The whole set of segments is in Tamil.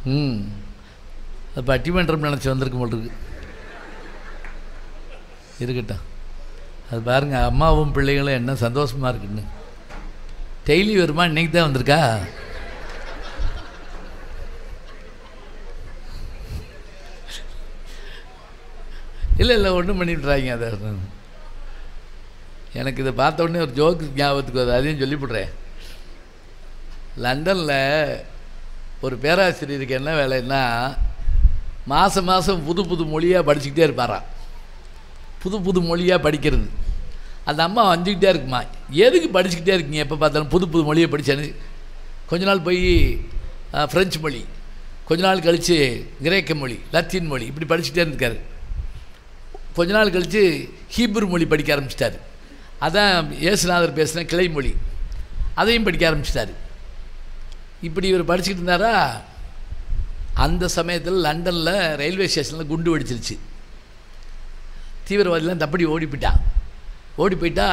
ம் அது பட்டிமன்றம் நினச்சி வந்திருக்கும் போல் இருக்கு இருக்கட்டும் அது பாருங்க அம்மாவும் பிள்ளைகளும் என்ன சந்தோஷமாக இருக்குன்னு டெய்லி வருமா இன்னைக்கு தான் வந்திருக்கா இல்லை இல்லை ஒன்றும் பண்ணிவிட்றாங்க அதை எனக்கு இதை பார்த்த உடனே ஒரு ஜோக்கு ஞாபகத்துக்கு வருது அதையும் சொல்லிவிட்றேன் லண்டனில் ஒரு பேராசிரியருக்கு என்ன வேலைன்னா மாதம் மாதம் புது புது மொழியாக படிச்சுக்கிட்டே இருப்பாராம் புது புது மொழியாக படிக்கிறது அந்த அம்மா வந்துக்கிட்டே இருக்குமா எதுக்கு படிச்சுக்கிட்டே இருக்கீங்க எப்போ பார்த்தாலும் புது புது மொழியை படித்தேன்னு கொஞ்ச நாள் போய் அஹ், ஃப்ரெஞ்சு மொழி கொஞ்ச நாள் கழித்து கிரேக்க மொழி லத்தீன் மொழி இப்படி படிச்சுக்கிட்டே இருந்திருக்காரு கொஞ்ச நாள் கழித்து ஹீப்ரு மொழி படிக்க ஆரம்பிச்சிட்டாரு அதான் இயேசுநாதர் பேசின கிளை மொழி அதையும் படிக்க ஆரம்பிச்சிட்டாரு இப்படி இவர் படிச்சுக்கிட்டு இருந்தாரா அந்த சமயத்தில் லண்டனில் ரயில்வே ஸ்டேஷனில் குண்டு வெடிச்சிருச்சு தீவிரவாதிலாம் தப்படி ஓடி போயிட்டான் ஓடி போயிட்டா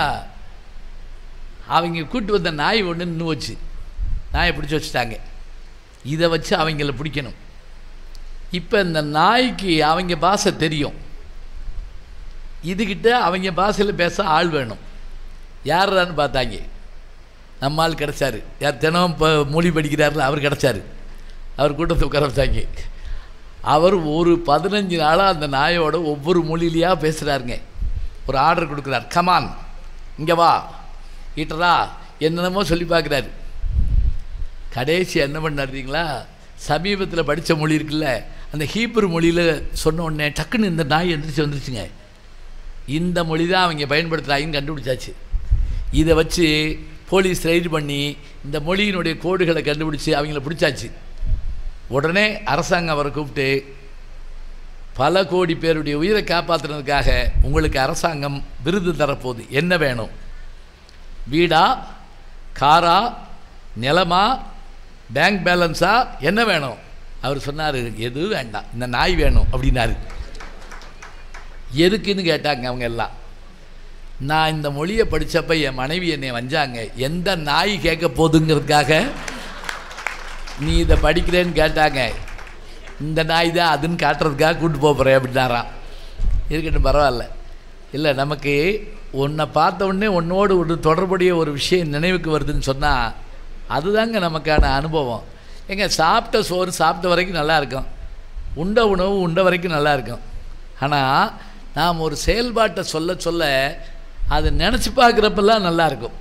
அவங்க கூட்டு வந்த நாய் ஒன்று நின்று வச்சு நாயை பிடிச்சி வச்சுட்டாங்க இதை வச்சு அவங்கள பிடிக்கணும் இப்போ இந்த நாய்க்கு அவங்க பாஷை தெரியும் இதுகிட்ட அவங்க பாஷையில் பேச ஆள் வேணும் யாருடான்னு பார்த்தாங்க நம்ம ஆள் கிடச்சாரு யார் தினம் இப்போ மொழி படிக்கிறாருல அவர் கிடச்சாரு அவர் கூட்டத்தை உட்கார வச்சாங்க அவர் ஒரு பதினஞ்சு நாளாக அந்த நாயோட ஒவ்வொரு மொழியிலையா பேசுகிறாருங்க ஒரு ஆர்டர் கொடுக்குறார் கமான் இங்கே வா ஈட்டரா என்னென்னமோ சொல்லி பார்க்குறாரு கடைசி என்ன பண்ணாருங்களா சமீபத்தில் படித்த மொழி இருக்குல்ல அந்த ஹீப்ரு மொழியில் சொன்ன உடனே டக்குன்னு இந்த நாய் எந்திரிச்சு வந்துருச்சுங்க இந்த மொழி தான் அவங்க பயன்படுத்துகிறாங்கன்னு கண்டுபிடிச்சாச்சு இதை வச்சு போலீஸ் ரைடு பண்ணி இந்த மொழியினுடைய கோடுகளை கண்டுபிடிச்சி அவங்கள பிடிச்சாச்சு உடனே அரசாங்கம் அவரை கூப்பிட்டு பல கோடி பேருடைய உயிரை காப்பாற்றுனதுக்காக உங்களுக்கு அரசாங்கம் விருது தரப்போகுது என்ன வேணும் வீடா காரா நிலமா பேங்க் பேலன்ஸா என்ன வேணும் அவர் சொன்னார் எதுவும் வேண்டாம் இந்த நாய் வேணும் அப்படின்னாரு எதுக்குன்னு கேட்டாங்க அவங்க எல்லாம் நான் இந்த மொழியை படித்தப்ப என் மனைவி என்னை வஞ்சாங்க எந்த நாய் கேட்க போகுதுங்கிறதுக்காக நீ இதை படிக்கிறேன்னு கேட்டாங்க இந்த நாய் தான் அதுன்னு காட்டுறதுக்காக கூப்பிட்டு போக போகிறேன் அப்படின்னாராம் இருக்கட்டும் பரவாயில்ல இல்லை நமக்கு உன்னை பார்த்த உடனே உன்னோடு ஒரு தொடர்புடைய ஒரு விஷயம் நினைவுக்கு வருதுன்னு சொன்னால் அதுதாங்க நமக்கான அனுபவம் ஏங்க சாப்பிட்ட சோறு சாப்பிட்ட வரைக்கும் நல்லா இருக்கும் உண்ட உணவு உண்ட வரைக்கும் நல்லா இருக்கும் ஆனால் நாம் ஒரு செயல்பாட்டை சொல்ல சொல்ல அதை நினச்சி பார்க்குறப்பெல்லாம் நல்லா இருக்கும்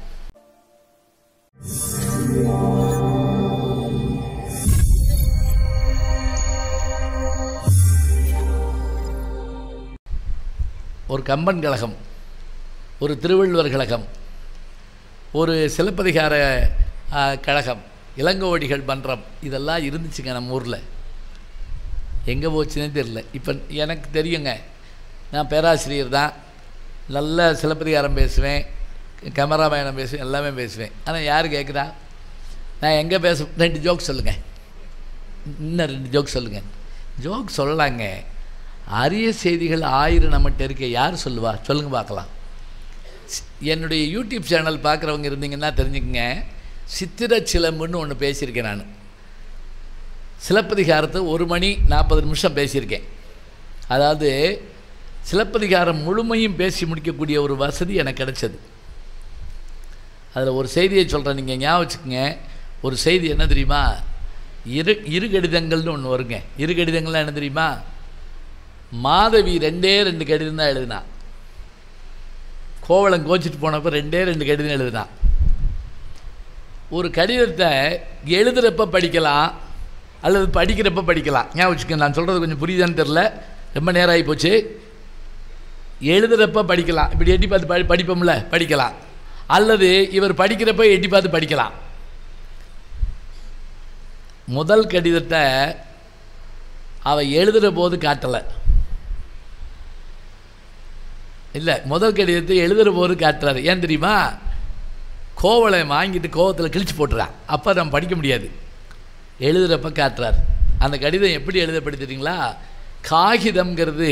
ஒரு கம்பன் கழகம் ஒரு திருவள்ளுவர் கழகம் ஒரு சிலப்பதிகார ஆ, கழகம் இளங்கோவடிகள் மன்றம் இதெல்லாம் இருந்துச்சுங்க நம்ம ஊரில் எங்கே போச்சுன்னே தெரில இப்போ எனக்கு தெரியுங்க நான் பேராசிரியர் தான் நல்ல சிலப்பதிகாரம் பேசுவேன் கமராமாயணம் பேசுவேன் எல்லாமே பேசுவேன் ஆனால் யார் கேட்குறா நான் எங்கே பேச ரெண்டு ஜோக் சொல்லுங்கள் இன்னும் ரெண்டு ஜோக் சொல்லுங்கள் ஜோக் சொல்லலாங்க அரிய செய்திகள் ஆயிரம் நம்மகிட்ட இருக்க யார் சொல்லுவா சொல்லுங்க பார்க்கலாம் சி- என்னுடைய யூடியூப் சேனல் பார்க்குறவங்க இருந்தீங்கன்னா தெரிஞ்சுக்கங்க சித்திர சிலம்புன்னு ஒன்று பேசியிருக்கேன் நான் சிலப்பதிகாரத்தை ஒரு மணி நாற்பது நிமிஷம் பேசியிருக்கேன் அதாவது சிலப்பதிகாரம் முழுமையும் பேசி முடிக்கக்கூடிய ஒரு வசதி எனக்கு கிடைச்சது அதில் ஒரு செய்தியை சொல்கிறேன் நீங்கள் ஞாபகம் வச்சுக்கோங்க ஒரு செய்தி என்ன தெரியுமா இரு இரு கடிதங்கள்னு ஒன்று வருங்க இரு கடிதங்கள்லாம் என்ன தெரியுமா மாதவி ரெண்டே ரெண்டு கடிதம் தான் எழுதினா கோவலன் கோச்சிட்டு போனப்போ ரெண்டே ரெண்டு கடிதம் எழுதினான் ஒரு கடிதத்தை எழுதுகிறப்ப படிக்கலாம் அல்லது படிக்கிறப்ப படிக்கலாம் ஞாபகம் வச்சுக்கோங்க நான் சொல்கிறது கொஞ்சம் புரியுதான்னு தெரில ரொம்ப நேரம் ஆகி போச்சு எழுதுகிறப்ப படிக்கலாம் இப்படி எட்டி பார்த்து படி படிப்போம்ல படிக்கலாம் அல்லது இவர் படிக்கிறப்ப எட்டி பார்த்து படிக்கலாம் முதல் கடிதத்தை அவ எழுதுகிற போது காட்டலை இல்லை முதல் கடிதத்தை எழுதுகிற போது காட்டுறாரு ஏன் தெரியுமா கோவலை வாங்கிட்டு கோவத்தில் கிழிச்சு போட்டுறான் அப்போ நம்ம படிக்க முடியாது எழுதுகிறப்ப காட்டுறார் அந்த கடிதம் எப்படி எழுதப்படுத்துறீங்களா காகிதம்ங்கிறது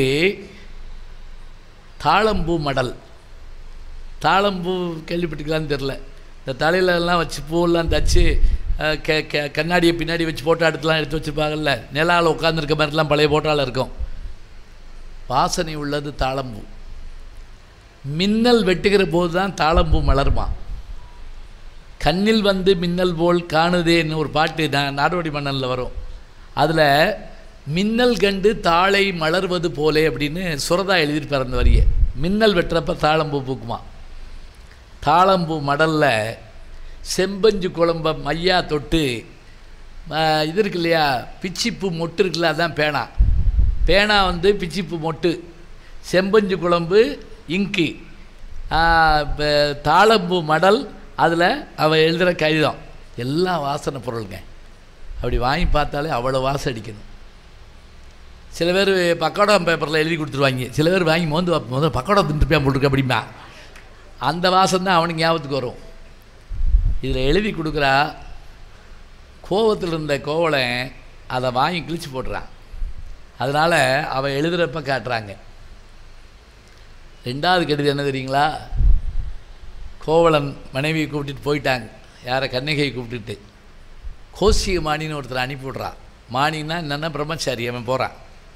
தாளம்பூ மடல் தாளம்பூ கேள்விப்பட்டிருக்கலான்னு தெரில இந்த தலையில எல்லாம் வச்சு பூவெல்லாம் தச்சு அஹ், க க கண்ணாடியை பின்னாடி வச்சு போட்டோ எடுத்துலாம் எடுத்து வச்சுருப்பாங்கல்ல நிலாவில் உட்காந்துருக்க மாதிரிலாம் பழைய போட்டோவில் இருக்கும் வாசனை உள்ளது தாளம்பூ மின்னல் வெட்டுகிற போது தான் தாளம்பூ மலருமா கண்ணில் வந்து மின்னல் போல் காணுதேன்னு ஒரு பாட்டு நான் நாடோடி மன்னனில் வரும் அதில் மின்னல் கண்டு தாளை மலர்வது போலே அப்படின்னு சுரதா எழுதியிருப்பார் அந்த வரியை மின்னல் வெட்டுறப்ப தாளம்பூ பூக்குமா தாளம்பூ மடலில் செம்பஞ்சு குழம்ப மையா தொட்டு ஆ, இது இருக்கு இல்லையா பிச்சிப்பூ மொட்டு இருக்குல்ல அதான் பேனா பேனா வந்து பிச்சிப்பூ மொட்டு செம்பஞ்சு குழம்பு இங்கு ஆ, ப- தாளம்பூ மடல் அதில் அவள் எழுதுகிற கடிதம் எல்லாம் வாசனை பொருளுங்க அப்படி வாங்கி பார்த்தாலே அவ்வளோ வாசம் அடிக்கணும் சில பேர் பக்கோடம் பேப்பரில் எழுதி கொடுத்துருவாங்க சில பேர் வாங்கி மோந்து பார்ப்போம், முதல்ல பக்கோடம் தின்றுப்பியா போட்டிருக்க அப்படிம்பா அந்த வாசம் தான் அவனுக்கு ஞாபகத்துக்கு வரும் இதில் எழுதி கொடுக்குறா கோவத்தில் இருந்த கோவலன் அதை வாங்கி கிழிச்சு போடுறான் அதனால் அவள் எழுதுகிறப்ப காட்டுறாங்க ரெண்டாவது கடிதம் என்ன தெரியுங்களா கோவலன் மனைவியை கூப்பிட்டுட்டு போயிட்டாங்க யாரை கண்ணகியை கூப்பிட்டுட்டு கோசிய மாணின்னு ஒருத்தர் அனுப்பி விட்றான் மாணின்னா என்னென்னா பிரம்மச்சாரி அவன் போகிறான்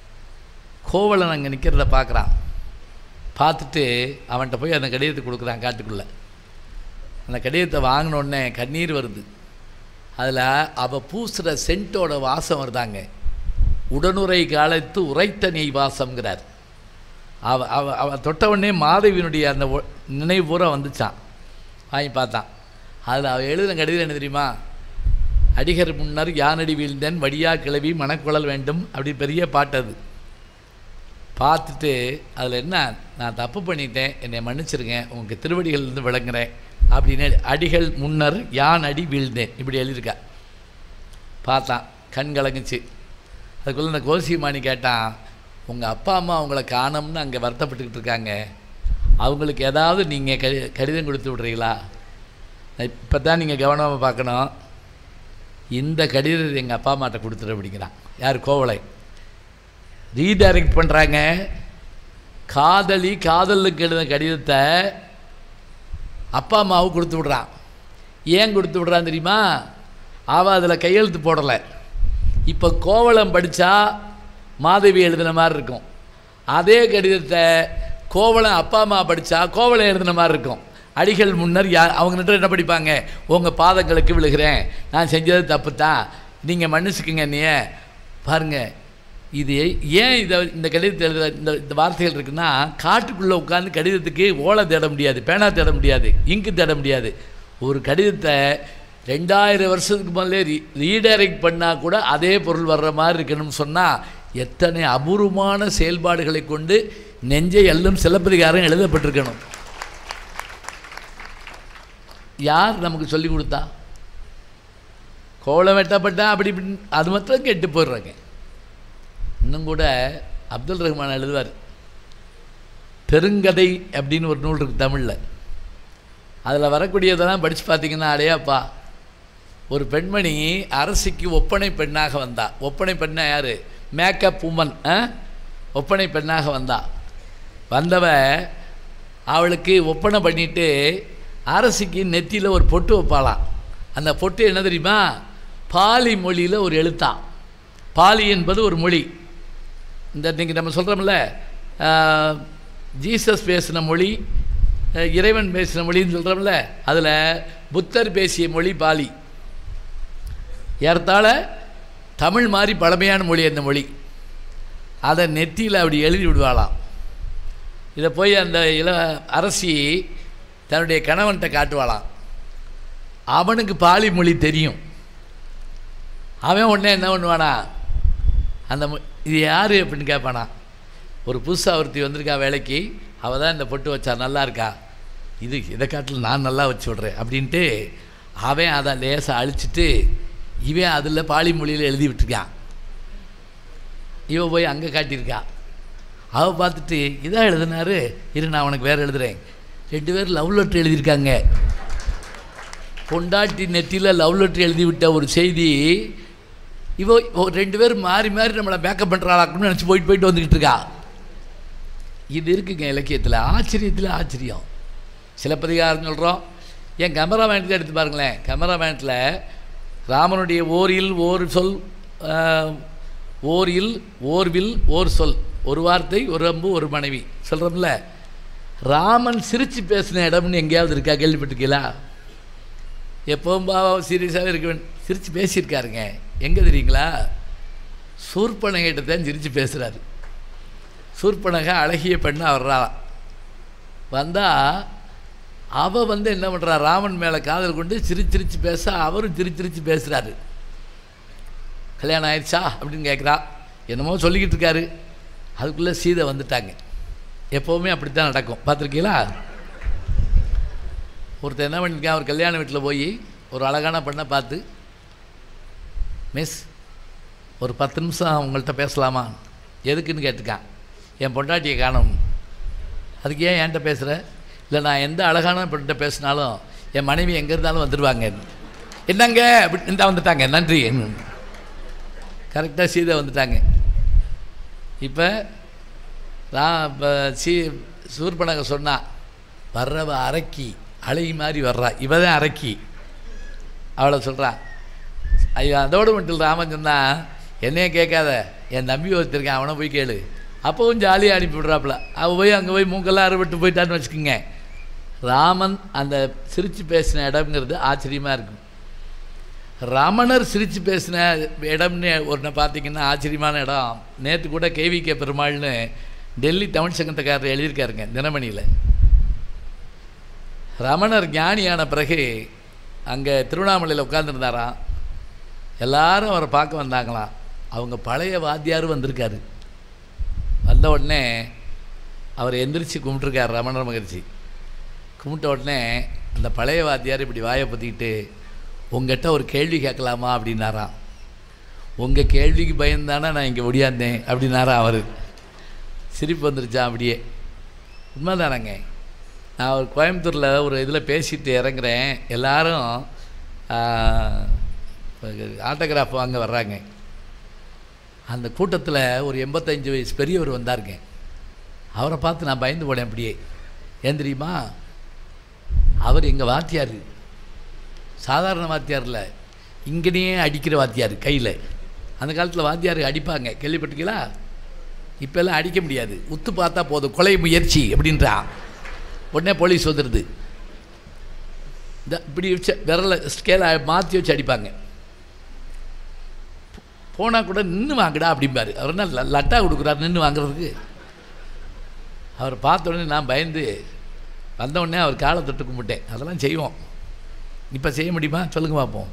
கோவலன் அங்கே நிற்கிறத பார்க்குறான் பார்த்துட்டு அவன்கிட்ட போய் அந்த கடிதத்தை கொடுக்குறான் காட்டுக்குள்ளே அந்த கடிதத்தை வாங்கின உடனே கண்ணீர் வருது அதில் அவள் பூசுகிற சென்ட்டோட வாசம் வருதாங்க உடனுரை காலத்து உரைத்த நெய் வாசம்ங்கிறார் அவ அவ அவ தொட்ட உடனே மாதவியினுடைய அந்த ஒ- நினைவு பூரா வந்துச்சான் வாங்கி பார்த்தான் அதில் அவள் எழுதின கடிதம் என்ன தெரியுமா அடிகர் முன்னர் யானடி வீழ்ந்தேன் வடியா கிளவி மணக்குழல் வேண்டும் அப்படி பெரிய பாட்டு அது பார்த்துட்டு அதில் என்ன நான் தப்பு பண்ணிட்டேன் என்னை மன்னிச்சிருங்க உங்கள் திருவடிகள்லேருந்து விளங்குறேன் அப்படின்னு அடிகள் முன்னர் யான் அடி வீழ்ந்தேன் இப்படி எழுதியிருக்கா பார்த்தான் கண் கலங்குச்சு அதுக்குள்ளே இந்த கோசிமாணி கேட்டான் உங்கள் அப்பா அம்மா அவங்கள காணோம்னு அங்கே வருத்தப்பட்டுக்கிட்டு இருக்காங்க அவங்களுக்கு ஏதாவது நீங்கள் கடி கடிதம் கொடுத்து விட்றீங்களா இப்போ தான் நீங்கள் கவனமாக பார்க்கணும் இந்த கடிதத்தை எங்கள் அப்பா அம்மாட்ட கொடுத்துரு அப்படிங்கிறான் யார் கோவலை ரீடைரக்ட் பண்ணுறாங்க காதலி காதலுக்கு எழுதின கடிதத்தை அப்பா அம்மாவுக்கு கொடுத்து விட்றான் ஏன் கொடுத்து விட்றான் தெரியுமா அவள் அதில் கையெழுத்து போடலை இப்போ கோவலம் படித்தா மாதவி எழுதின மாதிரி இருக்கும் அதே கடிதத்தை கோவலம் அப்பா அம்மா படித்தா கோவலம் எழுதின மாதிரி இருக்கும் அடிகள் முன்னர் யா அவங்க நின்று என்ன படிப்பாங்க உங்கள் பாதங்களுக்கு விழுகிறேன் நான் செஞ்சது தப்பு தான் நீங்கள் மன்னிச்சுக்குங்க நீ பாருங்கள் இது ஏன் இதை இந்த கடிதத்தை எழுத இந்த இந்த வார்த்தைகள் இருக்குன்னா காட்டுக்குள்ளே உட்காந்து கடிதத்துக்கு ஓலை தேட முடியாது பேனா தேட முடியாது இங்கு தேட முடியாது ஒரு கடிதத்தை ரெண்டாயிரம் வருஷத்துக்கு முதல்ல ரீ ரீடைரக்ட் பண்ணால் கூட அதே பொருள் வர்ற மாதிரி இருக்கணும்னு சொன்னால் எத்தனை அபூர்வமான செயல்பாடுகளை கொண்டு நெஞ்சை எல்லும் சிலப்பதிகாரம் எழுதப்பட்டிருக்கணும் யார் நமக்கு சொல்லி கொடுத்தா கோலம் வெட்டப்பட்டா அப்படி இப்படின்னு அது மாத்திரம் கெட்டு போயிடுறாங்க இன்னும் கூட அப்துல் ரஹ்மான் எழுதுவார் பெருங்கதை அப்படின்னு ஒரு நூல் இருக்குது தமிழில் அதில் வரக்கூடியதெல்லாம் படித்து பார்த்தீங்கன்னா அடையாப்பா ஒரு பெண்மணி அரசிக்கு ஒப்பனை பெண்ணாக வந்தா ஒப்பனை பெண்ணா யார் மேக்கப் உமன் ஒப்பனை பெண்ணாக வந்தா வந்தவ அவளுக்கு ஒப்பனை பண்ணிட்டு அரசிக்கு நெத்தியில் ஒரு பொட்டு வைப்பாளாம் அந்த பொட்டு என்ன தெரியுமா பாலி மொழியில் ஒரு எழுத்தா பாலி என்பது ஒரு மொழி இந்த இன்றைக்கி நம்ம சொல்கிறோம்ல ஜீசஸ் பேசின மொழி அஹ், இறைவன் பேசின மொழின்னு சொல்கிறோம்ல அதில் புத்தர் பேசிய மொழி பாலி ஏறத்தாழ தமிழ் மாதிரி பழமையான மொழி அந்த மொழி அதை நெத்தியில் அப்படி எழுதி விடுவாளாம் இதை போய் அந்த இள அரசி தன்னுடைய கணவன்கிட்ட காட்டுவாளாம் அவனுக்கு பாலி மொழி தெரியும் அவன் உடனே என்ன பண்ணுவானா அந்த மொ- இது யார் அப்படின்னு கேட்பானா ஒரு புதுசாக ஒருத்தி வந்திருக்கா வேலைக்கு அவள் தான் இந்த பொட்டு வச்சா நல்லா இருக்கா இது இதை காட்டில் நான் நல்லா வச்சு விட்றேன் அப்படின்ட்டு அவன் அதை லேசாக அழிச்சிட்டு இவன் அதில் பாலி மொழியில் எழுதி விட்டுருக்கான் இவ போய் அங்கே காட்டியிருக்கா அவள் பார்த்துட்டு இதான் எழுதினாரு இரு நான் உனக்கு வேறு எழுதுறேன் ரெண்டு பேரும் லவ் லெட்டர் எழுதியிருக்காங்க பொண்டாட்டி நெத்தியில் லவ் லெட்டர் எழுதி விட்ட ஒரு செய்தி இவ இவ ரெண்டு பேரும் மாறி மாறி நம்மளை மேக்கப் பண்ணுறாளாக்குன்னு நினச்சி போயிட்டு போயிட்டு வந்துக்கிட்டு இருக்கா இது இருக்குங்க இலக்கியத்தில் ஆச்சரியத்தில் ஆச்சரியம் சிலப்பதிகாரம் சொல்கிறோம் என் கேமரா வேனத்தில் எடுத்து பாருங்களேன் கேமரா வேனத்தில் ராமனுடைய ஓரில் ஓர் சொல் ஆஹ், ஓரில் ஓர்வில் ஓர் சொல் ஒரு வார்த்தை ஒரு அம்பு ஒரு மனைவி சொல்கிறோம்ல ராமன் சிரித்து பேசின இடம்னு எங்கேயாவது இருக்கா கேள்விப்பட்டிருக்கீங்களா எப்பவும் பாவம் சீரியஸாகவே இருக்க வேண்டும் சிரித்து பேசியிருக்காருங்க எங்கே தெரியுங்களா சூர்பனகிட்ட தான் சிரித்து பேசுகிறாரு சூர்பனகை அழகிய பெண்ணு வர்றா வந்தால் அவ வந்து என்ன பண்ணுறா ராமன் மேலே காதல் கொண்டு சிரிச்சு சிரிச்சு பேச அவரும் சிரிச்சு சிரிச்சு பேசுகிறாரு கல்யாணம் ஆயிடுச்சா அப்படின்னு கேட்குறா என்னமோ சொல்லிக்கிட்டு இருக்காரு அதுக்குள்ளே சீதை வந்துட்டாங்க எப்போவுமே அப்படித்தான் நடக்கும் பார்த்துருக்கீங்களா ஒருத்தர் என்ன பண்ணியிருக்கான் அவர் கல்யாண வீட்டில் போய் ஒரு அழகான பெண்ணை பார்த்து மிஸ் ஒரு பத்து நிமிஷம் உங்கள்கிட்ட பேசலாமா எதுக்குன்னு கேட்டுக்கான் என் பொண்டாட்டியை காணும் அதுக்கு ஏன் என்கிட்ட பேசுகிற இல்லை நான் எந்த அழகான பெண்கிட்ட பேசினாலும் என் மனைவி எங்கே இருந்தாலும் வந்துடுவாங்க என்னங்க அப்படி இந்த வந்துட்டாங்க நன்றி கரெக்டாக சீதை வந்துட்டாங்க இப்போ நான் இப்போ சீ சூர்பனக சொன்னா வர்றவ அரக்கி அழகி மாதிரி வர்றா இவ தான் அரக்கி அவளை சொல்கிறா ஐயோ அதோடு மட்டும் இல்லை ராமன் சொன்னா என்னையே கேட்காத என் தம்பி ஒருத்தருக்கேன் அவனை போய் கேளு அப்போவும் ஜாலியாக அனுப்பி விட்றாப்புல அவள் போய் அங்கே போய் மூக்கெல்லாம் அறுபட்டு போயிட்டான்னு வச்சுக்கோங்க ராமன் அந்த சிரித்து பேசின இடம்ங்கிறது ஆச்சரியமாக இருக்கும் ரமணர் சிரித்து பேசின இடம்னு ஒன்று பார்த்தீங்கன்னா ஆச்சரியமான இடம் நேற்று கூட கேவிகே பெருமாள்னு டெல்லி தமிழ் சங்கத்தக்காரர் எழுதியிருக்காருங்க தினமணியில் ரமணர் ஞானியான பிறகு அங்கே திருவண்ணாமலையில் உட்காந்துருந்தாராம் எல்லாரும் அவரை பார்க்க வந்தாங்களாம் அவங்க பழைய வாத்தியார் வந்திருக்காரு வந்த உடனே அவர் எந்திரிச்சு கும்பிட்டுருக்கார் ரமணர் மகிழ்ச்சி கும்பிட்ட உடனே அந்த பழைய வாத்தியார் இப்படி வாயை பற்றிக்கிட்டு உங்ககிட்ட ஒரு கேள்வி கேட்கலாமா அப்படின்னாராம் உங்கள் கேள்விக்கு பயந்தானே நான் இங்கே ஒடியாந்தேன் அப்படின்னாராம் அவர் சிரிப்பு வந்துருச்சான் அப்படியே உண்மைதானங்க நான் ஒரு கோயம்புத்தூரில் ஒரு இதில் பேசிட்டு இறங்குறேன் எல்லாரும் ஆட்டோகிராஃப் வாங்க வர்றாங்க அந்த கூட்டத்தில் ஒரு எண்பத்தஞ்சு வயசு பெரியவர் வந்தாருங்க அவரை பார்த்து நான் பயந்து போனேன் அப்படியே ஏன் தெரியுமா அவர் எங்கள் வாத்தியார் சாதாரண வாத்தியார் இல்லை இங்கனையே அடிக்கிற வாத்தியார் கையில் அந்த காலத்தில் வாத்தியார் அடிப்பாங்க கேள்விப்பட்டிருக்கீங்களா இப்போல்லாம் அடிக்க முடியாது உத்து பார்த்தா போதும் கொலை முயற்சி அப்படின்றான் உடனே போலீஸ் வந்துடுது இந்த இப்படி வச்சு விரலை ஸ்கேலை மாற்றி வச்சு அடிப்பாங்க போனால் கூட நின்று வாங்கடா அப்படிம்பாரு அவர் என்ன ல- லட்டா கொடுக்குறாரு நின்று வாங்குறதுக்கு அவர் பார்த்த உடனே நான் பயந்து வந்த உடனே அவர் காலை தொட்டு கும்பிட்டேன் அதெல்லாம் செய்வோம் இப்போ செய்ய முடியுமா சொல்லுங்க பார்ப்போம்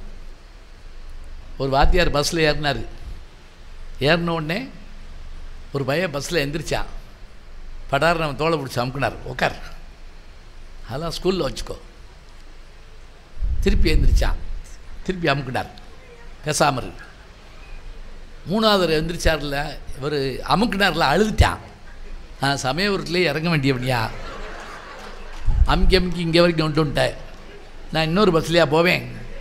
ஒரு வாத்தியார் பஸ்ஸில் ஏறினார் ஏறின உடனே ஒரு பையன் பஸ்ஸில் எந்திரிச்சான் படார் நம்ம தோலை பிடிச்சி அமுக்குனார் உட்கார் அதெல்லாம் ஸ்கூலில் வச்சுக்கோ திருப்பி எந்திரிச்சான் திருப்பி அமுக்குனார் பேசாம இரு மூணாவது எந்திரிச்சார்ல இவர் அமுக்குனார்ல அழுதுட்டான் நான் சமயபுரத்துலேயே இறங்க வேண்டியவனியா அமுக்கி அமுக்கி இங்கே வரைக்கும் கொண்டு வந்துட்டேன் நான் இன்னொரு பஸ்லையா போவேன்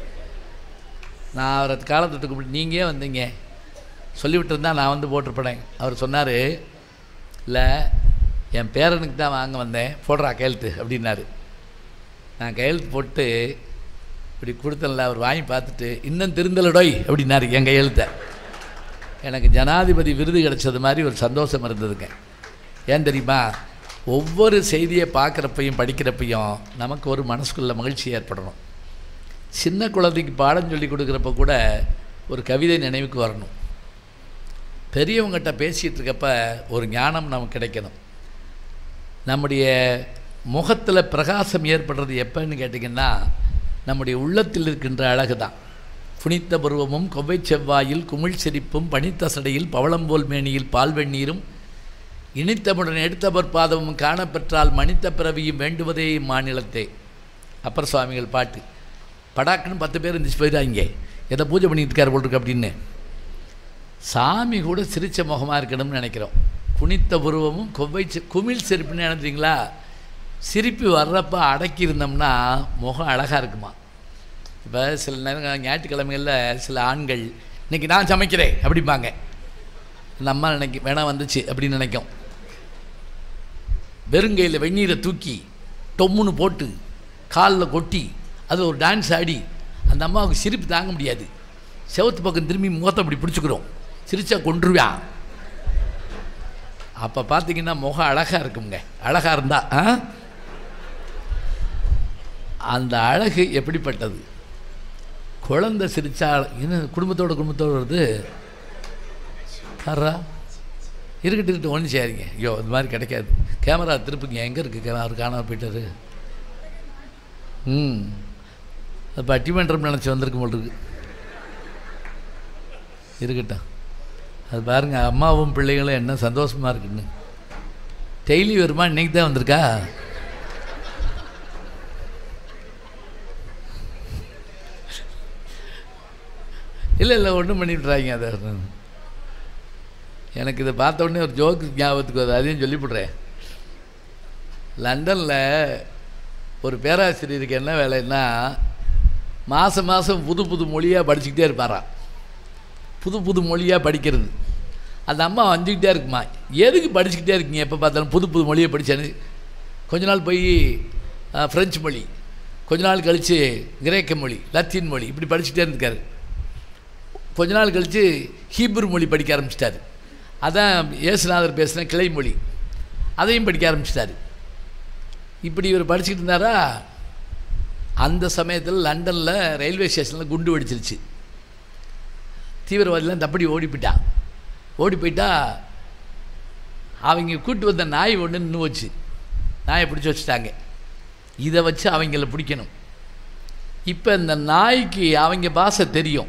நான் அவரை காலத்துக்கு கூப்பிட்டு நீங்கள் ஏன் வந்தீங்க சொல்லிவிட்டு நான் வந்து போட்டிருப்பேன் அவர் சொன்னார் இல்லை என் பேரனுக்கு தான் வாங்க வந்தேன் போடுறா கையெழுத்து அப்படின்னாரு நான் கையெழுத்து போட்டு இப்படி கொடுத்தேன்ல அவர் வாங்கி பார்த்துட்டு இன்னும் திருந்தலடோய் அப்படின்னாரு என் கையெழுத்தை எனக்கு ஜனாதிபதி விருது கிடைச்சது மாதிரி ஒரு சந்தோஷம் இருந்ததுங்க ஏன் தெரியுமா ஒவ்வொரு செய்தியை பார்க்குறப்பையும் படிக்கிறப்பையும் நமக்கு ஒரு மனசுக்குள்ள மகிழ்ச்சி ஏற்படணும் சின்ன குழந்தைக்கு பாடம் சொல்லி கொடுக்குறப்ப கூட ஒரு கவிதை நினைவுக்கு வரணும் பெரியவங்ககிட்ட பேசிகிட்டு இருக்கப்ப ஒரு ஞானம் நமக்கு கிடைக்கணும் நம்முடைய முகத்தில் பிரகாசம் ஏற்படுறது எப்போன்னு கேட்டிங்கன்னா நம்முடைய உள்ளத்தில் இருக்கின்ற அழகு தான் புனித்த பருவமும் கொவ்வை செவ்வாயில் குமிழ் சிரிப்பும் பனித்த சடையில் பவளம்போல் மேனியில் பால் வெந்நீரும் இனித்தமுடன் எடுத்தவர் பாதமும் காணப்பெற்றால் மனித பிறவியும் வேண்டுவதே மாநிலத்தே அப்பர் சுவாமிகள் பாட்டு படாக்குன்னு பத்து பேர் இருந்துச்சு போயிடாங்க எதை பூஜை பண்ணிட்டு இருக்காரு போல் இருக்கு அப்படின்னு சாமி கூட சிரிச்ச முகமாக இருக்கணும்னு நினைக்கிறோம் குனித்த உருவமும் கொவ்வை சி- குமிழ் சிரிப்புன்னு நினைக்கிறீங்களா சிரிப்பு வர்றப்ப அடக்கி இருந்தோம்னா முகம் அழகாக இருக்குமா இப்போ சில நேரம் ஞாயிற்றுக்கிழமைகளில் சில ஆண்கள் இன்னைக்கு நான் சமைக்கிறேன் அப்படிம்பாங்க இந்த அம்மா நினைக்கும் வேணா வந்துச்சு அப்படின்னு நினைக்கும் வெறுங்கையில் வெந்நீரை தூக்கி டொம்முன்னு போட்டு காலில் கொட்டி அது ஒரு டான்ஸ் ஆடி அந்த அம்மாவுக்கு சிரிப்பு தாங்க முடியாது செவத்து பக்கம் திரும்பி முகத்தை அப்படி பிடிச்சிக்கிறோம் சிரிச்சா கொன்றுவான் அப்போ பார்த்தீங்கன்னா முகம் அழகாக இருக்குங்க அழகாக இருந்தா ஆ அந்த அழகு எப்படிப்பட்டது குழந்தை சிரிச்சா என்ன குடும்பத்தோட குடும்பத்தோடு வருது தரா இருக்கட்டும் இருக்கட்டும் ஒன்றும் செய்யாதீங்க ஐயோ இந்த மாதிரி கிடைக்காது கேமரா திருப்புங்க எங்கே இருக்குது கேமரா அவர் காணாமல் போயிட்டாரு ம் அது பட்டிமன்றம் நினச்சி வந்திருக்கும் போல் இருக்கு இருக்கட்டும் அது பாருங்க அம்மாவும் பிள்ளைகளும் என்ன சந்தோஷமாக இருக்குன்னு டெய்லி வருமா இன்னைக்கு தான் வந்திருக்கா இல்லை இல்லை ஒன்றும் பண்ணிவிட்றாங்க அதை எனக்கு இதை பார்த்த உடனே ஒரு ஜோக்கு ஞாபகத்துக்கு வருது அதையும் சொல்லிவிட்றேன் லண்டனில் ஒரு பேராசிரியருக்கு என்ன வேலைன்னா மாதம் மாதம் புது புது மொழியாக படிச்சுக்கிட்டே இருப்பாராம் புது புது மொழியாக படிக்கிறது அந்த அம்மா வந்துக்கிட்டே இருக்குமா எதுக்கு படிச்சுக்கிட்டே இருக்கீங்க எப்போ பார்த்தாலும் புது புது மொழியை படித்தேன்னு கொஞ்ச நாள் போய் அஹ், ஃப்ரெஞ்சு மொழி கொஞ்ச நாள் கழித்து கிரேக்க மொழி லத்தீன் மொழி இப்படி படிச்சுட்டே இருந்திருக்காரு கொஞ்ச நாள் கழித்து ஹீப்ரு மொழி படிக்க ஆரம்பிச்சிட்டாரு அதான் இயேசுநாதர் பேசின கிளை மொழி அதையும் படிக்க ஆரம்பிச்சிட்டாரு இப்படி இவர் படிச்சுக்கிட்டு இருந்தாரா அந்த சமயத்தில் லண்டனில் ரயில்வே ஸ்டேஷனில் குண்டு வெடிச்சிருச்சு தீவிரவாதிலாம் தப்படி ஓடி போயிட்டான் ஓடி போயிட்டா அவங்க கூட்டு வந்த நாய் ஒன்று நின்று வச்சு நாயை பிடிச்சி வச்சுட்டாங்க இதை வச்சு அவங்கள பிடிக்கணும் இப்போ இந்த நாய்க்கு அவங்க பாஷை தெரியும்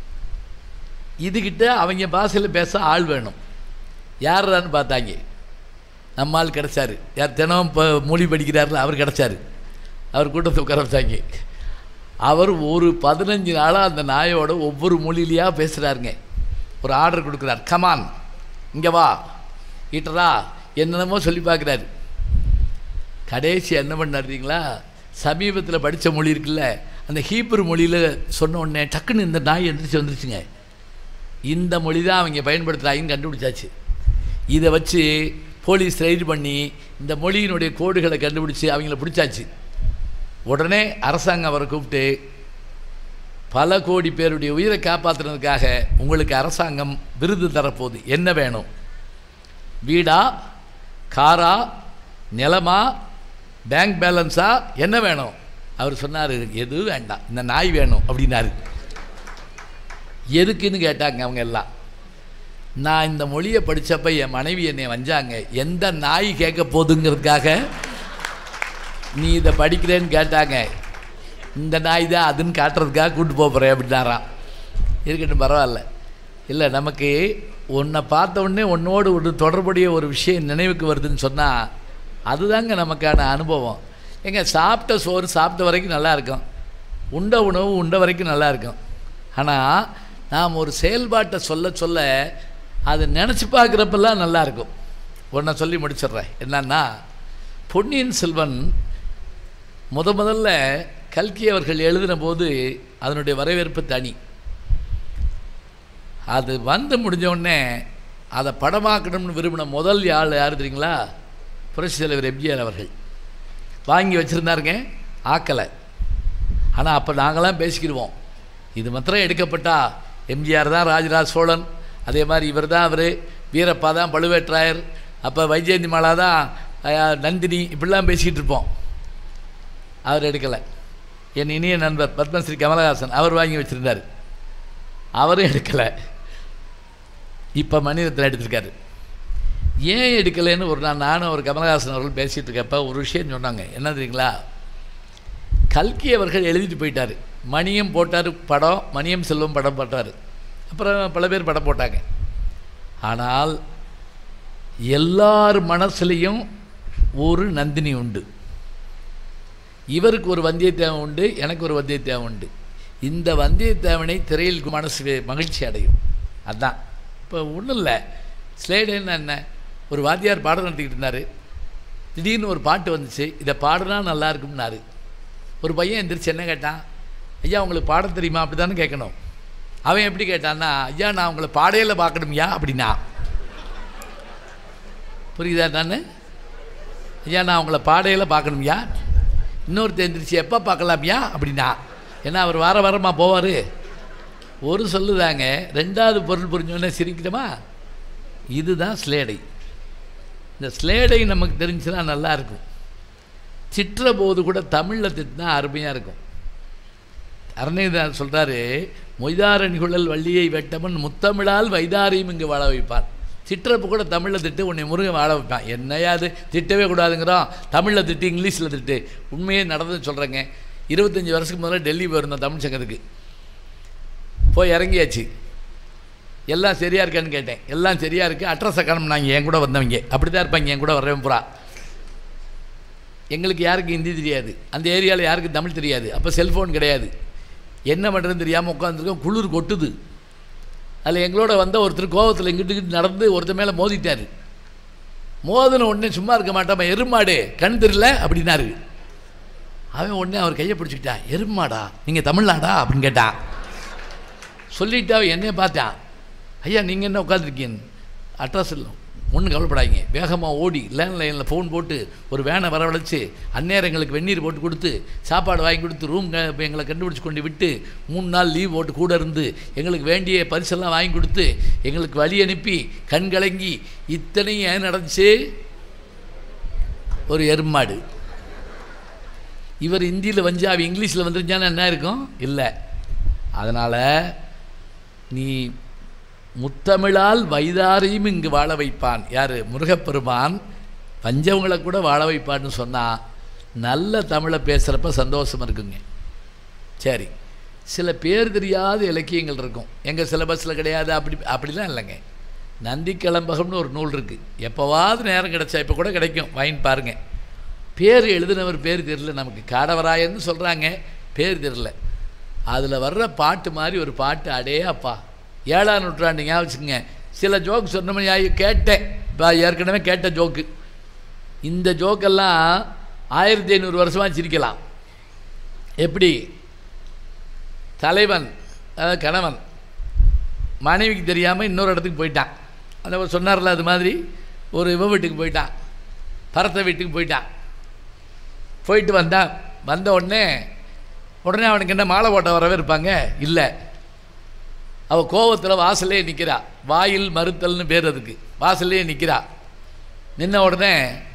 இதுகிட்ட அவங்க பாஷையில் பேச ஆள் வேணும் யாருன்னு பார்த்தாங்க நம்ம ஆள் கிடச்சாரு யார் தினம் இப்போ மொழி படிக்கிறாருல அவர் கிடச்சாரு அவர் கூட்டத்தை உட்கார வச்சாங்க அவர் ஒரு பதினஞ்சு நாளாக அந்த நாயோட ஒவ்வொரு மொழியிலையாக பேசுகிறாருங்க ஒரு ஆர்டர் கொடுக்குறார் கமான் இங்கே வா ஈட்டரா என்னென்னமோ சொல்லி பார்க்குறாரு கடைசி என்ன பண்ணாருங்களா சமீபத்தில் படித்த மொழி இருக்குல்ல அந்த ஹீப்ரு மொழியில் சொன்ன உடனே டக்குன்னு இந்த நாய் எந்திரிச்சு வந்துருச்சுங்க இந்த மொழி தான் அவங்க பயன்படுத்துகிறாங்கன்னு கண்டுபிடிச்சாச்சு இதை வச்சு போலீஸ் ரைடு பண்ணி இந்த மொழியினுடைய கோடுகளை கண்டுபிடிச்சி அவங்கள பிடிச்சாச்சு உடனே அரசாங்கம் அவரை கூப்பிட்டு பல கோடி பேருடைய உயிரை காப்பாற்றுறதுக்காக உங்களுக்கு அரசாங்கம் விருது தரப்போகுது என்ன வேணும் வீடா காரா நிலமா பேங்க் பேலன்ஸா என்ன வேணும் அவர் சொன்னார் எதுவும் வேண்டாம் இந்த நாய் வேணும் அப்படின்னாரு எதுக்குன்னு கேட்டாங்க அவங்க எல்லாம் நான் இந்த மொழியை படித்தப்ப என் மனைவி என்னை வஞ்சாங்க எந்த நாய் கேட்க போகுதுங்கிறதுக்காக நீ இதை படிக்கிறேன்னு கேட்டாங்க இந்த நாய் தான் அதுன்னு காட்டுறதுக்காக கூட்டு போக போகிறேன் அப்படின்னாராம் இருக்கட்டும் பரவாயில்ல இல்லை நமக்கு உன்னை பார்த்த உடனே உன்னோடு ஒரு தொடர்புடைய ஒரு விஷயம் நினைவுக்கு வருதுன்னு சொன்னால் அதுதாங்க நமக்கான அனுபவம் ஏங்க சாப்பிட்ட சோறு சாப்பிட்ட வரைக்கும் நல்லா இருக்கும் உண்ட உணவு உண்ட வரைக்கும் நல்லா இருக்கும் ஆனால் நாம் ஒரு செயல்பாட்டை சொல்ல சொல்ல அதை நினச்சி பார்க்குறப்பெல்லாம் நல்லா இருக்கும் ஒன்றை சொல்லி முடிச்சிடுறேன் என்னன்னா பொன்னியின் செல்வன் முத முதல்ல கல்கி அவர்கள் எழுதின போது அதனுடைய வரவேற்பு தனி அது வந்து முடிஞ்ச உடனே அதை படமாக்கணும்னு விரும்பின முதல் ஆள் யார் தெரியுங்களா புரட்சி தலைவர் எம்ஜிஆர் அவர்கள் வாங்கி வச்சுருந்தாருங்க ஆக்கலை ஆனால் அப்போ நாங்களாம் பேசிக்கிடுவோம் இது மாத்திரம் எடுக்கப்பட்டா எம்ஜிஆர் தான் ராஜராஜ சோழன் அதே மாதிரி இவர் தான் அவர் வீரப்பா தான் பழுவேற்றாயர் அப்போ வைஜெயந்தி மாலா தான் அஹ், நந்தினி இப்படிலாம் பேசிக்கிட்டு இருப்போம் அவர் எடுக்கலை என் இனிய நண்பர் பத்மஸ்ரீ கமலஹாசன் அவர் வாங்கி வச்சுருந்தார் அவரும் எடுக்கலை இப்போ மணிரத்னம் எடுத்திருக்காரு ஏன் எடுக்கலைன்னு ஒரு நாள் நானும் ஒரு கமலஹாசன் அவர்கள் பேசிகிட்டு இருக்கப்ப ஒரு விஷயம் சொன்னாங்க என்ன தெரியுங்களா கல்கி அவர்கள் எழுதிட்டு போயிட்டார் மணியம் போட்டார் படம் மணியம் செல்வம் படம் போட்டார் அப்புறம் பல பேர் படம் போட்டாங்க ஆனால் எல்லார் மனசுலேயும் ஒரு நந்தினி உண்டு இவருக்கு ஒரு வந்தியத்தேவன் உண்டு எனக்கு ஒரு வந்தியத்தேவன் உண்டு இந்த வந்தியத்தேவனை திரையில் மனசு வே- மகிழ்ச்சி அடையும் அதான் இப்போ ஒன்றும் இல்லை ஸ்லேடுன்னா என்ன ஒரு வாத்தியார் பாடம் நடத்திக்கிட்டு இருந்தார் திடீர்னு ஒரு பாட்டு வந்துச்சு இதை பாடுனா நல்லா இருக்கும்னாரு ஒரு பையன் எந்திரிச்சு என்ன கேட்டான் ஐயா உங்களுக்கு பாட தெரியுமா அப்படி தானே கேட்கணும் அவன் எப்படி கேட்டான்னா ஐயா நான் உங்களை பாடையில் பார்க்கணும்யா அப்படின்னா புரியுதா தானே ஐயா நான் உங்களை பாடையில் பார்க்கணும்யா இன்னொருத்தர் எந்திரிச்சு எப்போ பார்க்கலாம்யா அப்படின்னா ஏன்னா அவர் வார வாரமாக போவார் ஒரு சொல்லுதாங்க ரெண்டாவது பொருள் புரிஞ்சோடனே சிரிக்கிறோமா இதுதான் ஸ்லேடை இந்த ஸ்லேடை நமக்கு தெரிஞ்சுன்னா நல்லா இருக்கும் திட்டுற போது கூட தமிழில் திட்டினா அருமையாக இருக்கும் அருணைதான் சொல்கிறாரு மொய்தாரணிகுழல் வள்ளியை வெட்டவன் முத்தமிழால் வைதாரையும் இங்கு வாழ வைப்பான் திட்டுறப்ப கூட தமிழில் திட்டு உன்னை முருகன் வாழ வைப்பான் என்னையா அது திட்டவே கூடாதுங்கிறோம் தமிழில் திட்டு இங்கிலீஷில் திட்டு உண்மையே நடந்தது சொல்கிறேங்க இருபத்தஞ்சி வருஷத்துக்கு முதல்ல டெல்லி போயிருந்தோம் தமிழ் சங்கத்துக்கு போய் இறங்கியாச்சு எல்லாம் சரியாக இருக்கான்னு கேட்டேன் எல்லாம் சரியாக இருக்குது அட்ரஸை காணோம்னாங்க என் கூட வந்தவங்க அப்படி தான் இருப்பாங்க என் கூட வர்றவன் புறா எங்களுக்கு யாருக்கு ஹிந்தி தெரியாது அந்த ஏரியாவில் யாருக்கு தமிழ் தெரியாது அப்போ செல்ஃபோன் கிடையாது என்ன பண்ணுறதுன்னு தெரியாமல் உட்காந்துருக்கோம் குளிர் கொட்டுது அதில் எங்களோட வந்த ஒருத்தர் கோவத்தில் இங்கிட்டு இங்கிட்டு நடந்து ஒருத்தர் மேலே மோதிட்டார் மோதின உடனே சும்மா இருக்க மாட்டாம எருமாடு கண் தெரியல அப்படின்னாரு அவன் உடனே அவர் கையை பிடிச்சிக்கிட்டான் எருமாடா நீங்கள் தமிழ்நாடா அப்படின்னு கேட்டான் சொல்லிட்டு அவன் என்னைய பார்த்தான் ஐயா நீங்கள் என்ன உட்காந்துருக்கீங்க அட்ரஸ் இல்லை ஒன்றும் கவலைப்படாதீங்க வேகமாக ஓடி லேண்ட்லைனில் ஃபோன் போட்டு ஒரு வேனை வரவழைச்சு அந்நேரம் எங்களுக்கு வெந்நீர் போட்டு கொடுத்து சாப்பாடு வாங்கி கொடுத்து ரூம் எங்களை கண்டுபிடிச்சி கொண்டு விட்டு மூணு நாள் லீவ் போட்டு கூட இருந்து எங்களுக்கு வேண்டிய பரிசெல்லாம் வாங்கி கொடுத்து எங்களுக்கு வழி அனுப்பி கண் கலங்கி இத்தனையும் ஏன் நடந்துச்சு ஒரு எருமாடு இவர் இந்தியில் வஞ்சாவி இங்கிலீஷில் வந்துருந்தானே என்ன இருக்கும் இல்லை அதனால் நீ முத்தமிழால் வைதாரையும் இங்கு வாழ வைப்பான் யார் முருகப்பெருமான் பஞ்சவங்களை கூட வாழ வைப்பான்னு சொன்னால் நல்ல தமிழை பேசுகிறப்ப சந்தோஷம் இருக்குங்க சரி சில பேர் தெரியாத இலக்கியங்கள் இருக்கும் எங்கள் சிலபஸில் கிடையாது அப்படி அப்படிலாம் இல்லைங்க நந்தி கிளம்பகம்னு ஒரு நூல் இருக்குது எப்போவாவது நேரம் கிடைச்சா இப்போ கூட கிடைக்கும் வாங்கி பாருங்கள் பேர் எழுதினவர் பேர் தெரியல நமக்கு காடவராயன்னு சொல்கிறாங்க பேர் தெரியல அதில் வர்ற பாட்டு மாதிரி ஒரு பாட்டு அடே அப்பா ஏழாம் நூற்றாண்டு ஞாபகம் வச்சுக்கோங்க சில ஜோக் சொன்ன மாதிரி ஆகி கேட்டேன் இப்போ ஏற்கனவே கேட்ட ஜோக்கு இந்த ஜோக்கெல்லாம் ஆயிரத்தி ஐநூறு வருஷமாக சிரிக்கலாம் எப்படி தலைவன் அதாவது கணவன் மனைவிக்கு தெரியாமல் இன்னொரு இடத்துக்கு போயிட்டான் அந்த சொன்னார்ல அது மாதிரி ஒரு இவ வீட்டுக்கு போயிட்டான் பரத்த வீட்டுக்கு போயிட்டான் போயிட்டு வந்தான் வந்த உடனே உடனே அவனுக்கு என்ன மாலை ஓட்ட வரவே இருப்பாங்க இல்லை அவள் கோவத்தில் வாசல்லே நிற்கிறா வாயில் மறுத்தல்னு பேர் அதுக்கு வாசல்லே நிற்கிறா நின்ன உடனே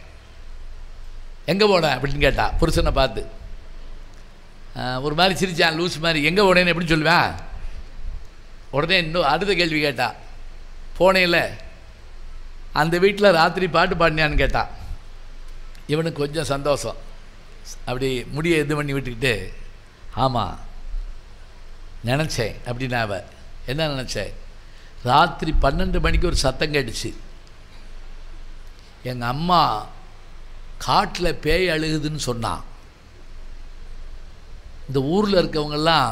எங்கே போன அப்படின்னு கேட்டா புருஷனை பார்த்து ஆஹ், ஒரு மாதிரி சிரிச்சான் லூஸ் மாதிரி எங்கே போனேன்னு எப்படி சொல்லுவேன் உடனே இன்னும் அடுத்த கேள்வி கேட்டா போனேன்ல அந்த வீட்டில் ராத்திரி பாட்டு பாடினியான்னு கேட்டான் இவனுக்கு கொஞ்சம் சந்தோஷம் அப்படி முடியை இது பண்ணி விட்டுக்கிட்டு ஆமாம் நினச்சேன் அப்படின்னு அவ என்ன நினச்சேன் ராத்திரி பன்னெண்டு மணிக்கு ஒரு சத்தம் கேட்டுச்சு எங்கள் அம்மா காட்டில் பேய் அழுகுதுன்னு சொன்னான் இந்த ஊரில் இருக்கவங்கெல்லாம்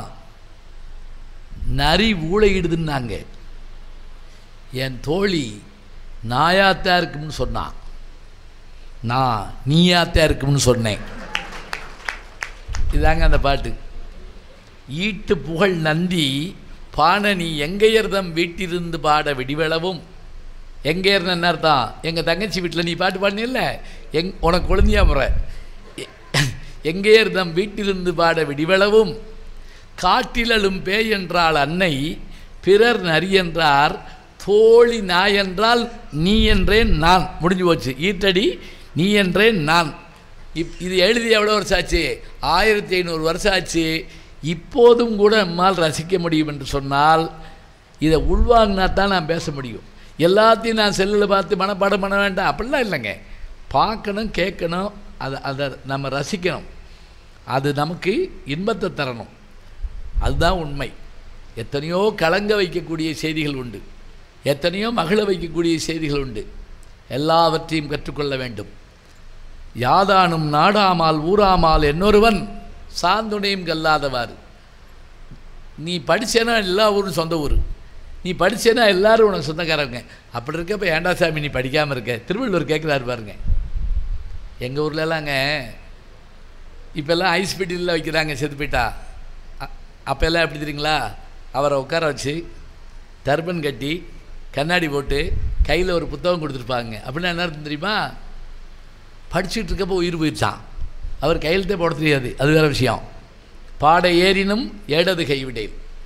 நரி ஊழையிடுதுன்னாங்க என் தோழி நாயாத்தான் இருக்கும்னு சொன்னான் நான் நீயாத்தான் இருக்கும்னு சொன்னேன் இதாங்க அந்த பாட்டு ஈட்டு புகழ் நந்தி பாணனி எங்கையர்தம் வீட்டிலிருந்து பாட விடிவளவும் எங்கேயர்னு என்ன அர்த்தம் எங்கள் தங்கச்சி வீட்டில் நீ பாட்டு பாடினில்ல எங் உனக்கு குழந்தையா முறை எங்கேயர்தம் வீட்டிலிருந்து பாட விடிவளவும் காட்டிலழும் பேய் என்றால் அன்னை பிறர் நரி என்றார் தோழி நாய் என்றால் நீ என்றேன் நான் முடிஞ்சு போச்சு ஈட்டடி நீ என்றேன் நான் இப் இது எழுதி எவ்வளோ வருஷம் ஆச்சு ஆயிரத்தி ஐநூறு வருஷம் ஆச்சு இப்போதும் கூட நம்மால் ரசிக்க முடியும் என்று சொன்னால் இதை உள்வாங்கினா தான் நான் பேச முடியும் எல்லாத்தையும் நான் செல்லில் பார்த்து மனப்பாடம் பண்ண வேண்டாம் அப்படிலாம் இல்லைங்க பார்க்கணும் கேட்கணும் அதை அதை நம்ம ரசிக்கணும் அது நமக்கு இன்பத்தை தரணும் அதுதான் உண்மை எத்தனையோ கலங்க வைக்கக்கூடிய செய்திகள் உண்டு எத்தனையோ மகிழ வைக்கக்கூடிய செய்திகள் உண்டு எல்லாவற்றையும் கற்றுக்கொள்ள வேண்டும் யாதானும் நாடாமால் ஊராமால் என்னொருவன் சாந்துணையும் கல்லாதவாறு நீ படிச்சேன்னா எல்லா ஊரும் சொந்த ஊர் நீ படிச்சேன்னா எல்லாரும் உனக்கு சொந்தக்காரங்க அப்படி இருக்கப்ப ஏண்டா சாமி நீ படிக்காமல் இருக்க திருவள்ளுவர் கேட்குறாரு பாருங்க எங்கள் ஊர்லலாங்க இப்போல்லாம் ஐஸ் பெட்டியில் வைக்கிறாங்க செத்து போயிட்டா அ- அப்போல்லாம் எப்படி தெரியுங்களா அவரை உட்கார வச்சு டர்பன் கட்டி கண்ணாடி போட்டு கையில் ஒரு புத்தகம் கொடுத்துருப்பாங்க அப்படின்னா என்ன அர்த்தம் தெரியுமா படிச்சுட்டு இருக்கப்போ உயிர் போயிடுச்சான் அவர் கையெழுத்தே போட தெரியாது அது வேறு விஷயம் பாட ஏறினும் ஏடது கைவிடேன்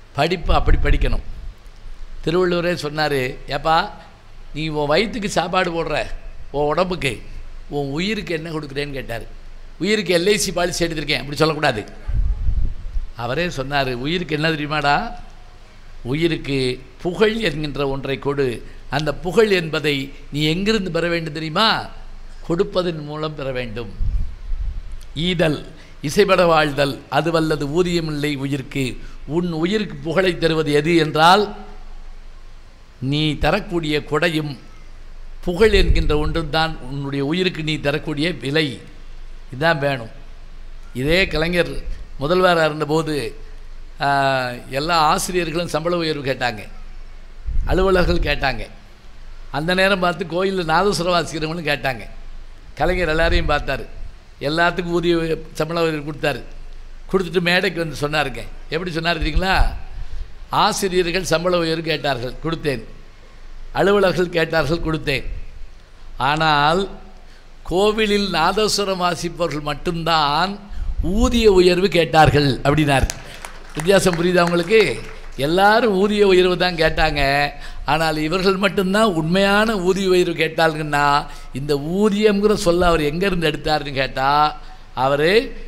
படிப்பு அப்படி படிக்கணும் திருவள்ளுவரே சொன்னார் ஏப்பா நீ உன் வயிற்றுக்கு சாப்பாடு போடுற உன் உடம்புக்கு உன் உயிருக்கு என்ன கொடுக்குறேன்னு கேட்டார் உயிருக்கு எல்ஐசி பாலிசி எடுத்திருக்கேன் அப்படி சொல்லக்கூடாது அவரே சொன்னார் உயிருக்கு என்ன தெரியுமாடா உயிருக்கு புகழ் என்கின்ற ஒன்றை கொடு அந்த புகழ் என்பதை நீ எங்கிருந்து பெற வேண்டும் தெரியுமா கொடுப்பதன் மூலம் பெற வேண்டும் ஈதல் இசைபட வாழ்தல் அது வல்லது ஊதியமில்லை உயிர்க்கு உன் உயிருக்கு புகழை தருவது எது என்றால் நீ தரக்கூடிய கொடையும் புகழ் என்கின்ற ஒன்றும் தான் உன்னுடைய உயிருக்கு நீ தரக்கூடிய விலை இதுதான் வேணும் இதே கலைஞர் முதல்வராக இருந்தபோது ஆஹ், எல்லா ஆசிரியர்களும் சம்பள உயர்வு கேட்டாங்க அலுவலர்கள் கேட்டாங்க அந்த நேரம் பார்த்து கோயிலில் நாதஸ்வரம் வாசிக்கிறவங்களும் கேட்டாங்க கலைஞர் எல்லாரையும் பார்த்தாரு எல்லாத்துக்கும் ஊதிய உய- சம்பள உயர்வு கொடுத்தாரு கொடுத்துட்டு மேடைக்கு வந்து சொன்னாருங்க எப்படி சொன்னார் தெரியுங்களா ஆசிரியர்கள் சம்பள உயர்வு கேட்டார்கள் கொடுத்தேன் அலுவலர்கள் கேட்டார்கள் கொடுத்தேன் ஆனால் கோவிலில் நாதஸ்வரம் வாசிப்பவர்கள் மட்டும்தான் ஊதிய உயர்வு கேட்டார்கள் அப்படின்னார் வித்தியாசம் புரியுதா உங்களுக்கு எல்லாரும் ஊதிய உயர்வு தான் கேட்டாங்க ஆனால் இவர்கள் மட்டும்தான் உண்மையான ஊதிய உயர்வு கேட்டாங்கன்னா இந்த ஊதியம்ங்கிற சொல்ல அவர் எங்கேருந்து எடுத்தாருன்னு கேட்டால் அவர்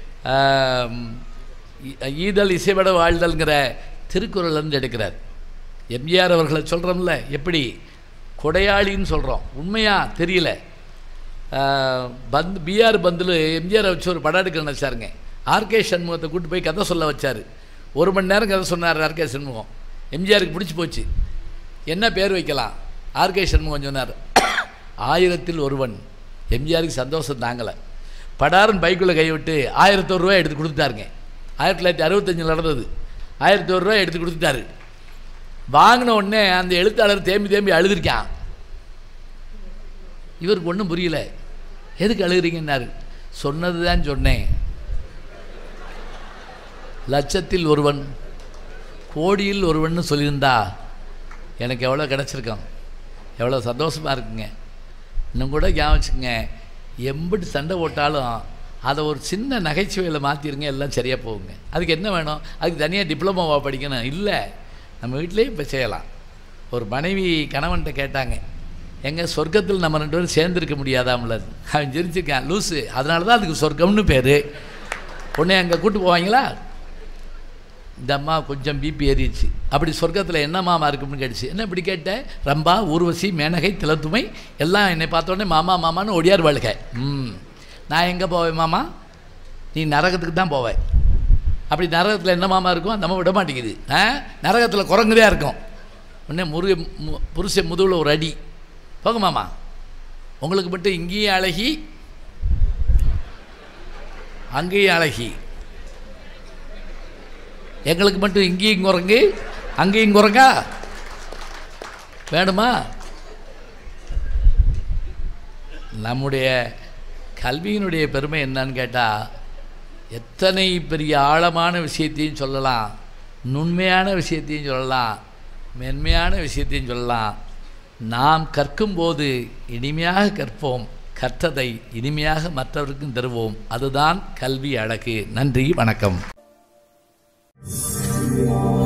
ஈதல் இசைபட வாழ்தல்ங்கிற திருக்குறள்லேருந்து எடுக்கிறார் எம்ஜிஆர் அவர்களை சொல்கிறோம்ல எப்படி கொடையாளின்னு சொல்கிறோம் உண்மையா தெரியல ஆஹ், பந்து பிஆர் பந்தில் எம்ஜிஆரை வச்சு ஒரு படம் எடுக்க நினச்சாருங்க ஆர்கே சண்முகத்தை கூட்டு போய் கதை சொல்ல வச்சார் ஒரு மணி நேரம் கதை சொன்னார் ஆர்கே சண்முகம் எம்ஜிஆருக்கு பிடிச்சி போச்சு என்ன பேர் வைக்கலாம் ஆர்கே சண்முகம் சொன்னார் ஆயிரத்தில் ஒருவன் எம்ஜிஆருக்கு சந்தோஷம் தாங்கலை படாரன் பைக்குள்ளே கைவிட்டு ஆயிரத்தி ஒரு ரூபாய் எடுத்து கொடுத்துட்டாருங்க ஆயிரத்தி தொள்ளாயிரத்தி அறுபத்தஞ்சில் நடந்தது ஆயிரத்தி ஒரு ரூபாய் எடுத்து கொடுத்துட்டாரு வாங்கின உடனே அந்த எழுத்தாளர் தேம்பி தேம்பி அழுதுருக்கான் இவருக்கு ஒன்றும் புரியல எதுக்கு அழுகிறீங்கன்னாரு சொன்னது தான் சொன்னேன் லட்சத்தில் ஒருவன் கோடியில் ஒருவன்னு சொல்லியிருந்தா எனக்கு எவ்வளோ கிடச்சிருக்கோம் எவ்வளோ சந்தோஷமாக இருக்குங்க இன்னும் கூட ஞாபகம் வச்சுக்கோங்க எம்பிட்டு சண்டை போட்டாலும் அதை ஒரு சின்ன நகைச்சுவையில் மாற்றிருங்க எல்லாம் சரியாக போகுங்க அதுக்கு என்ன வேணும் அதுக்கு தனியாக டிப்ளமோவாக படிக்கணும் இல்லை நம்ம வீட்டிலேயே இப்போ செய்யலாம் ஒரு மனைவி கணவன்கிட்ட கேட்டாங்க எங்க சொர்க்கத்தில் நம்ம ரெண்டு பேரும் சேர்ந்துருக்க முடியாதாம்ல அவன் சிரிச்சிருக்கான் லூஸு அதனால தான் அதுக்கு சொர்க்கம்னு பேர் உடனே அங்கே கூட்டு போவாங்களா இந்த அம்மா கொஞ்சம் பிபி ஏறிடுச்சு அப்படி சொர்க்கத்தில் என்ன மாமா இருக்குன்னு கேட்டுச்சு என்ன இப்படி கேட்டேன் ரம்பா ஊர்வசி மேனகை திலத்துமை எல்லாம் என்னை பார்த்த உடனே மாமா மாமான்னு ஒடியார் வாழ்க ம் நான் எங்கே போவேன் மாமா நீ நரகத்துக்கு தான் போவேன் அப்படி நரகத்தில் என்ன மாமா இருக்கும் அந்த அம்மா விட மாட்டேங்குது ஆ நரகத்தில் குரங்குதே இருக்கும் உடனே முருக மு- புருஷன் முதுகில் ஒரு அடி போங்க மாமா உங்களுக்கு மட்டும் இங்கேயும் அழகி அங்கேயும் அழகி எங்களுக்கு மட்டும் இங்கேயும் குரங்கு அங்கேயும் குரங்கா வேணுமா நம்முடைய கல்வியினுடைய பெருமை என்னன்னு கேட்டால் எத்தனை பெரிய ஆழமான விஷயத்தையும் சொல்லலாம் நுண்மையான விஷயத்தையும் சொல்லலாம் மென்மையான விஷயத்தையும் சொல்லலாம் நாம் கற்கும்போது இனிமையாக கற்போம் கற்றதை இனிமையாக மற்றவருக்கும் தருவோம் அதுதான் கல்வி அழகு நன்றி வணக்கம்